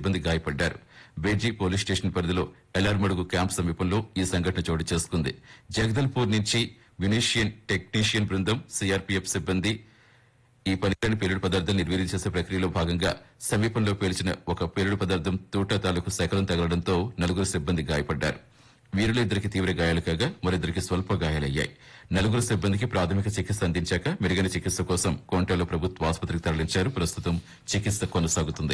సిబ్బంది గాయపడ్డారు బేజీ police station పరిధిలో ఎల్లార్మడుగు క్యాంప్ సమీపంలో ఈ సంఘటన చోటు చేసుకుంది జగదల్పూర్ నుంచి వినీషియన్ టెక్నీషియన్ బృందం సిఆర్పీఎఫ్ సిబ్బంది ఈ పనికిరాని పేలుడు పదార్థం నిర్వీర్యం చేసే ప్రక్రియలో భాగంగా సమీపంలో పేల్చిన ఒక పేలుడు పదార్థం తూటా తాలూకు శకలం తగలడంతో నలుగురు సిబ్బంది గాయపడ్డారు వీరిలో ఇద్దరికి తీవ్ర గాయాలు కాగా మరిద్దరికి స్వల్ప గాయాలయ్యాయి నలుగురు సిబ్బందికి ప్రాథమిక చికిత్స అందించాక మెరుగైన చికిత్స కోసం కోంటాలో ప్రభుత్వ ఆసుపత్రికి తరలించారు ప్రస్తుతం చికిత్స కొనసాగుతుంది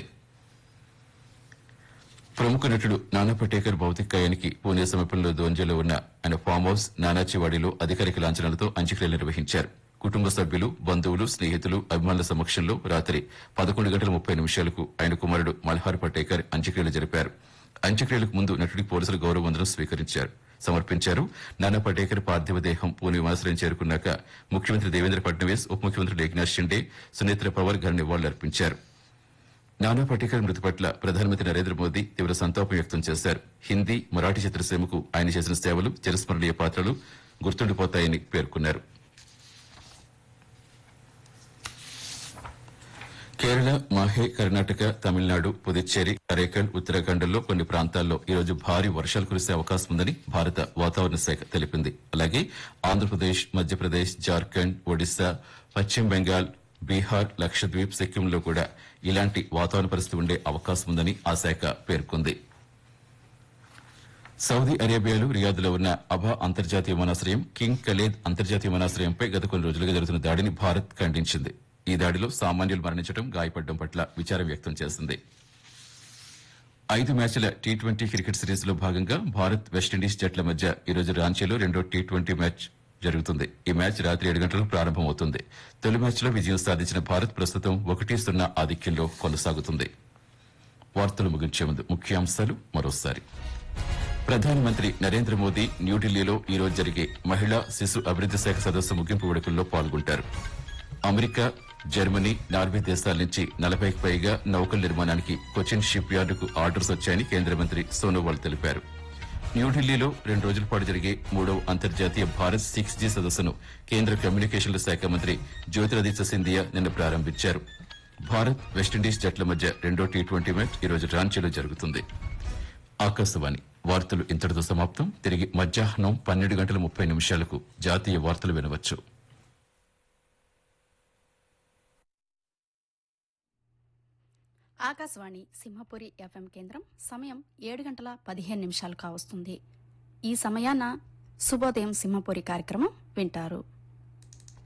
ప్రముఖ నటుడు నానా పటేకర్ భౌతిక కాయానికి పూణే సమీపంలో దోంజలో ఉన్న ఆయన ఫామ్ హౌస్ నానాచివాడిలో అధికారిక లాంఛనాలతో అంత్యక్రియలు నిర్వహించారు కుటుంబ సభ్యులు బంధువులు స్నేహితులు అభిమానుల సమక్షంలో రాత్రి పదకొండు గంటల ముప్పై నిమిషాలకు ఆయన కుమారుడు మల్హార్ పటేకర్ అంత్యక్రియలు జరిపారు అంత్యక్రియలకు ముందు నటుడికి పోలీసులు గౌరవ వందనం స్వీకరించారు సమర్పించారు నానా పటేకర్ పార్థివ దేహం పూణె విమానాశ్రయం చేరుకున్నాక ముఖ్యమంత్రి దేవేంద్ర ఫడ్నవీస్ ఉప ముఖ్యమంత్రి ఏక్నాథ్ షిండే సునేత్ర పవార్ ఘన నివాళులర్పించారు నానా పటేకర్ మృతి పట్ల ప్రధానమంత్రి నరేంద్ర మోదీ తీవ్ర సంతాపం వ్యక్తం చేశారు హిందీ మరాఠీ చిత్రసీమకు ఆయన చేసిన సేవలు చిరస్మరణీయ పాత్రలు గుర్తుండిపోతాయని పేర్కొన్నారు కేరళ మాహే కర్ణాటక తమిళనాడు పుదుచ్చేరి కరేకల్ ఉత్తరాఖండ్లో కొన్ని ప్రాంతాల్లో ఈరోజు భారీ వర్షాలు కురిసే అవకాశం ఉందని భారత వాతావరణ శాఖ తెలిపింది అలాగే ఆంధ్రప్రదేశ్ మధ్యప్రదేశ్ జార్ఖండ్ ఒడిశా పశ్చిమ బెంగాల్ బీహార్ లక్షద్వీప్ సిక్కింలో కూడా ఇలాంటి వాతావరణ పరిస్థితి ఉండే అవకాశం ఉందని ఆ శాఖ పేర్కొంది సౌదీ అరేబియాలో రియాద్లో ఉన్న అబా అంతర్జాతీయ విమానాశ్రయం కింగ్ ఖలీద్ అంతర్జాతీయ విమానాశ్రయంపై గత కొన్ని రోజులుగా జరుగుతున్న దాడిని భారత్ ఖండించింది ఈ దాడిలో సామాన్యులు మరణించడం గాయపడడం పట్ల విచారం వ్యక్తం చేసింది ఐదు మ్యాచ్ల టీ ట్వంటీ క్రికెట్ సిరీస్ లో భాగంగా భారత్ వెస్టిండీస్ జట్ల మధ్య ఈరోజు రాంచీలో రెండో టీ ట్వంటీ మ్యాచ్ జరుగుతుంది ఈ మ్యాచ్ రాత్రి ఏడు గంటలకు ప్రారంభమవుతుంది తొలి మ్యాచ్ లో విజయం సాధించిన భారత్ ప్రస్తుతం ఒకటి సున్నా ఆధిక్యంలో కొనసాగుతుంది వార్తలు ముగించే ముందు ముఖ్యాంశాలు మరోసారి ప్రధానమంత్రి నరేంద్ర మోదీ న్యూఢిల్లీలో ఈ రోజు జరిగే మహిళా శిశు అభివృద్ది శాఖ సదస్సు ముగింపు వేడుకల్లో పాల్గొంటారు అమెరికా జర్మనీ నార్వే దేశాల నుంచి నలభైకి పైగా నౌకల నిర్మాణానికి కొచ్చిన్ షిప్ యార్డుకు ఆర్డర్స్ వచ్చాయని కేంద్ర మంత్రి సోనోవాల్ తెలిపారు న్యూఢిల్లీలో రెండు రోజుల పాటు జరిగే మూడవ అంతర్జాతీయ భారత్ సిక్స్ జీ సదస్సును కేంద్ర కమ్యూనికేషన్ల శాఖ మంత్రి జ్యోతిరాదిత్య సింధియా నిన్న ప్రారంభించారు భారత్ వెస్టిండీస్ జట్ల మధ్య రెండో టీ ట్వంటీ మ్యాచ్ ఈ రోజు రాంచీలో జరుగుతుంది ఆకాశవాణి వార్తలు ఇంతటితో సమాప్తం తిరిగి మధ్యాహ్నం పన్నెండు గంటల ముప్పై నిమిషాలకు జాతీయ వార్తలు వినవచ్చు ఆకాశవాణి సింహపురి ఎఫ్ఎం కేంద్రం సమయం ఏడు గంటల పదిహేను నిమిషాలు కావస్తుంది ఈ సమయాన శుభోదయం సింహపురి కార్యక్రమం వింటారు